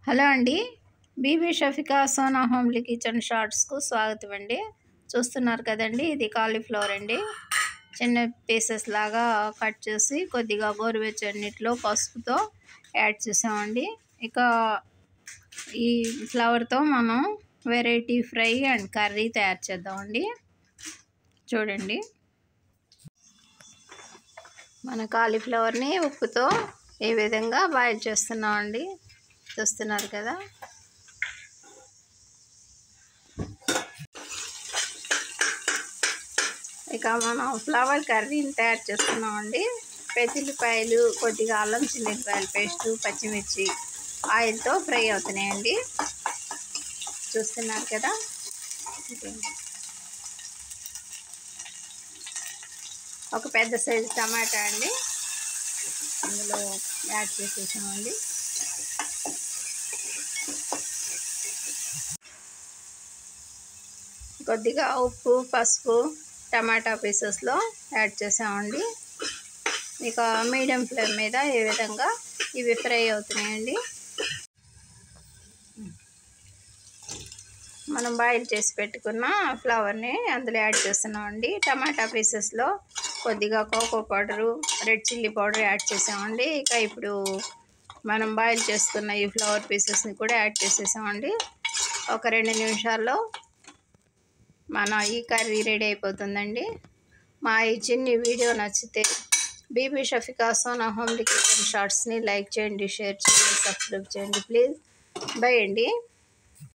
hello అండి Bibi Shafika Sona homely kitchen షార్ట్స్కు స్వాగతం అండి చూస్తున్నారు కదండి ఇది కాలీఫ్లవర్ అండి చిన్న పీసెస్ లాగా కట్ చేసి కొద్దిగా గోరువెచ్చని నీటిలో పసుపుతో యాడ్ చేసామండి ఇక ఈ ఫ్లవర్తో మనం వెరైటీ ఫ్రై అండ్ కర్రీ తయారు చేద్దామండి చూడండి మన కాలీఫ్లవర్ని ఉప్పుతో ఈ విధంగా బాయిల్ చేస్తున్నామండి చూస్తున్నారు కదా ఇక మనం ఫ్లవర్ కర్రీని తయారు చేస్తున్నామండి పెద్దల్లిపాయలు కొద్దిగా అల్లం చిల్లిపాయల పేస్టు పచ్చిమిర్చి ఆయిల్తో ఫ్రై అవుతున్నాయండి చూస్తున్నారు కదా ఒక పెద్ద సైజు టమాటా అండి అందులో యాడ్ చేసేసామండి కొద్దిగా ఉప్పు పసుపు టమాటా పీసెస్లో యాడ్ చేసామండి ఇక మీడియం ఫ్లేమ్ మీద ఈ విధంగా ఇవి ఫ్రై అవుతున్నాయండి మనం బాయిల్ చేసి పెట్టుకున్న ఫ్లవర్ని అందులో యాడ్ చేస్తున్నామండి టమాటా పీసెస్లో కొద్దిగా cocoa powder red chilli powder add చేసామండి ఇక ఇప్పుడు మనం బాయిల్ చేసుకున్న ఈ ఫ్లవర్ పీసెస్ని కూడా యాడ్ చేసేసామండి ఒక రెండు నిమిషాల్లో మన ఈ కర్రీ రెడీ అయిపోతుందండి మా ఈ చిన్ని వీడియో నచ్చితే బీబీ షఫికా సోనా హోమ్లీ కిచెన్ షార్ట్స్ని లైక్ చేయండి షేర్ చేయండి సబ్స్క్రైబ్ చేయండి ప్లీజ్ బై అండి